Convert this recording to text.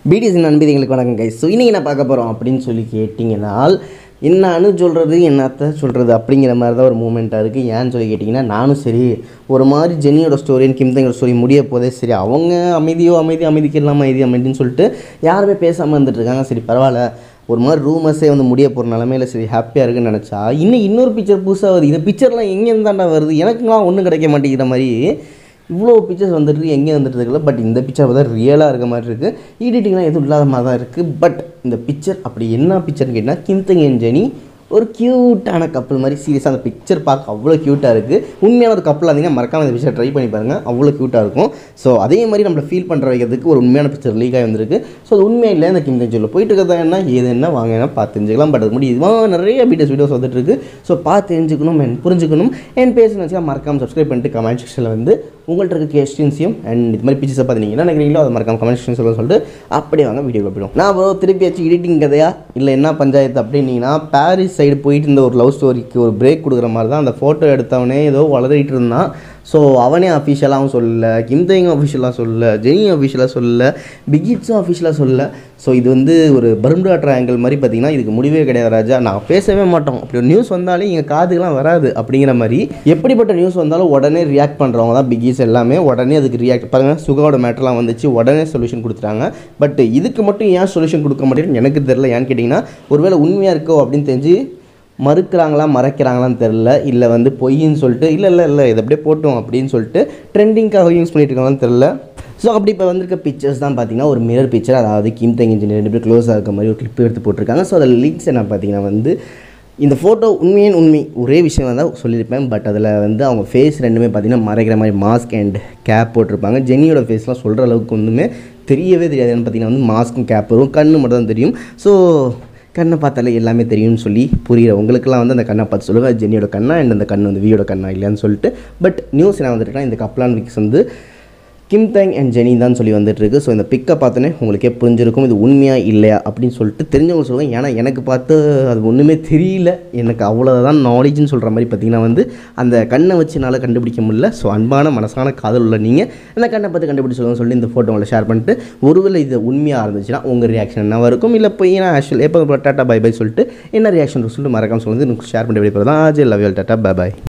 BDS நண்பதிகளுக்கு வணக்கம் guys so இன்றைக்கி என்ன பார்க்க போகிறோம் அப்படின்னு சொல்லி கேட்டிங்கனால் என்ன அனு சொல்கிறது என்னத்த சொல்கிறது அப்படிங்கிற மாதிரி தான் ஒரு மூமெண்ட்டாக இருக்குது ஏன்னு சொல்லி கேட்டிங்கன்னா நானும் சரி ஒரு மாதிரி ஜெனியோட ஸ்டோரி கிம்தங்கோட ஸ்டோரி முடிய போதே சரி அவங்க அமைதியோ அமைதி அமைதிக்கு இல்லாமல் அமைதி அமைதின்னு சொல்லிட்டு யாருமே பேசாமல் இருந்துட்டு இருக்காங்க சரி பரவாயில்ல ஒரு மாதிரி ரூமர்ஸே வந்து முடிய போகிற நிலமையில சரி ஹாப்பியாக இருக்குன்னு நினச்சா இன்னும் இன்னொரு பிக்சர் புதுசாக வருது இந்த பிக்சர்லாம் எங்கேருந்து தாண்டா வருது எனக்குலாம் ஒன்றும் கிடைக்க மாட்டேங்கிற மாதிரி இவ்வளோ பிக்சர்ஸ் வந்துட்டு எங்கே வந்துட்டு இருக்குல்ல பட் இந்த பிக்சர் பார்த்தா ரியலாக இருக்க மாதிரி இருக்குது எடிட்டிங்லாம் எதுவும் இல்லாத மாதிரி தான் இருக்குது பட் இந்த பிக்சர் அப்படி என்ன பிக்சர்னு கேட்டால் கிம்தங் அண்ட் ஜெனி ஒரு க்யூட்டான கப்பல் மாதிரி சீரியஸாக அந்த பிக்சர் பார்க்க அவ்வளோ க்யூட்டாக இருக்குது உண்மையான ஒரு கப்பல் இருந்தீங்கன்னா மறக்காம இந்த பிக்சர் ட்ரை பண்ணி பாருங்கள் அவ்வளோ க்யூட்டாக இருக்கும் ஸோ அதே மாதிரி நம்மளை ஃபீல் பண்ணுற வைக்கிறதுக்கு ஒரு உண்மையான பிக்சர் லீக் ஆகி வந்திருக்கு ஸோ அது உண்மையாக இல்லை இந்த கிம்தங் சொல்ல போயிட்டு இருக்கிறதா என்ன ஏது என்ன வாங்க என்ன பார்த்து தெரிஞ்சுக்கலாம் பட் அது முடியுமா நிறைய வீடியோஸ் வீடியோஸ் வந்துட்டு இருக்கு ஸோ பார்த்து தெரிஞ்சுக்கணும் and புரிஞ்சுக்கணும் அண்ட் பேசணும் வச்சுக்கா மறக்காம சப்ஸ்கிரைப் பண்ணிட்டு கமெண்ட் செக்ஷனில் வந்து உங்கள்கிட்ட இருக்க கொஸ்டின்ஸையும் அண்ட் இது மாதிரி பிக்சர்ஸை பார்த்து நீங்கள் என்ன நினைக்கிறீங்களோ அதை மறக்காம கமெண்ட் செக்ஷன் சொல்ல சொல்லிட்டு அப்படியே வாங்க வீடியோ போயிடும் நான் ப்ரோ திருப்பி வச்சு எடிட்டிங் கதையா இல்லை என்ன பஞ்சாயத்து அப்படின்னீங்கன்னா பாரிஸ் சைடு போயிட்டு இருந்த ஒரு லவ் ஸ்டோரிக்கு ஒரு பிரேக் கொடுக்குற மாதிரி தான் அந்த ஃபோட்டோ எடுத்தவனே ஏதோ வளரிட்டு இருந்தான் ஸோ அவனே அஃபிஷியலாகவும் சொல்லல கிம்தயும் அஃபிஷியலாக சொல்லல ஜெனியும் அஃபிஷியலாக சொல்லல பிகிட்ஸும் அஃபிஷியலாக சொல்லல ஸோ இது வந்து ஒரு பர்முடா ட்ரையாங்கிள் மாதிரி பார்த்தீங்கன்னா இதுக்கு முடிவே கிடையாது ராஜா நான் பேசவே மாட்டோம் அப்படி ஒரு நியூஸ் வந்தாலே எங்கள் காதுக்கெலாம் வராது அப்படிங்கிற மாதிரி எப்படிப்பட்ட நியூஸ் வந்தாலும் உடனே ரியாக்ட் பண்ணுறவங்க தான் பிகிஸ் எல்லாமே உடனே அதுக்கு ரியாக்ட் பாருங்கள் சுகாவோட மேட்டர்லாம் வந்துச்சு உடனே சொல்யூஷன் கொடுத்துட்டாங்க பட் இதுக்கு மட்டும் ஏன் சொல்யூஷன் கொடுக்க மாட்டேங்குன்னு எனக்கு தெரில ஏன்னு கேட்டிங்கன்னா ஒருவேளை உண்மையாக இருக்கோ அப்படின்னு தெரிஞ்சு மறுக்கிறாங்களா மறைக்கிறாங்களான்னு தெரில இல்லை வந்து பொய்ன்னு சொல்லிட்டு இல்லை இல்லை இல்லை இதை அப்படியே போட்டோம் அப்படின்னு சொல்லிட்டு ட்ரெண்டிங்காக யூஸ் பண்ணிட்டு இருக்காங்களான்னு தெரில ஸோ அப்படி இப்போ வந்திருக்க பிக்சர்ஸ் தான் பார்த்தீங்கன்னா ஒரு மிரர் பிக்சர் அதாவது கிம் தங் இன்ஜினியர் ரெண்டு பேர் க்ளோஸாக இருக்க மாதிரி ஒரு கிளிப் எடுத்து போட்டிருக்காங்க ஸோ அதில் லிங்க்ஸ் என்ன பார்த்தீங்கன்னா வந்து இந்த ஃபோட்டோ உண்மையின் உண்மை ஒரே விஷயம் தான் சொல்லியிருப்பேன் பட் அதில் வந்து அவங்க ஃபேஸ் ரெண்டுமே பார்த்தீங்கன்னா மறைக்கிற மாதிரி மாஸ்க் அண்ட் கேப் போட்டிருப்பாங்க ஜென்னியோட ஃபேஸ்லாம் சொல்கிற அளவுக்கு ஒன்றுமே தெரியவே தெரியாது ஏன்னு பார்த்தீங்கன்னா வந்து மாஸ்க்கும் கேப் வரும் கண்ணு மட்டும் தான் தெரியும் ஸோ கண்ணை பார்த்தாலே எல்லாமே தெரியும்னு சொல்லி புரியுற உங்களுக்குலாம் வந்து அந்த கண்ணை பார்த்து சொல்லுங்கள் அது ஜென்னியோட கண்ணா அண்ட் அந்த கண்ணு வந்து வியோட கண்ணா இல்லையான்னு சொல்லிட்டு பட் நியூஸ் என்ன வந்துட்டுனா இந்த கப்லான் விக்ஸ் வந்து கிம் தேங் அண்ட் ஜெனி தான் சொல்லி வந்துட்டு இருக்கு ஸோ இந்த பிக்கை பார்த்தோன்னே உங்களுக்கே புரிஞ்சிருக்கும் இது உண்மையா இல்லையா அப்படின்னு சொல்லிட்டு தெரிஞ்சவங்க சொல்லுவாங்க ஏன்னா எனக்கு பார்த்து அது ஒன்றுமே தெரியல எனக்கு அவ்வளோதான் நாலேஜ்னு சொல்கிற மாதிரி பார்த்தீங்கன்னா வந்து அந்த கண்ணை வச்சு என்னால் கண்டுபிடிக்க முடியல ஸோ அன்பான மனசான காதல் உள்ள நீங்கள் அந்த கண்ணை பார்த்து கண்டுபிடிச்சு சொல்லுங்க சொல்லி இந்த ஃபோட்டோ உங்களை ஷேர் பண்ணிட்டு ஒருவேளை இது உண்மையாக இருந்துச்சுன்னா உங்கள் ரியாக்ஷன் என்னவா இருக்கும் இல்லை போய் நான் ஆக்சுவல் எப்போ டாட்டா பை பை சொல்லிட்டு என்ன ரியாக்ஷன் சொல்லிட்டு மறக்காம சொல்லுங்க எனக்கு ஷேர் பண்ணி விடைபெறுதான் ஆஜே love you tata bye by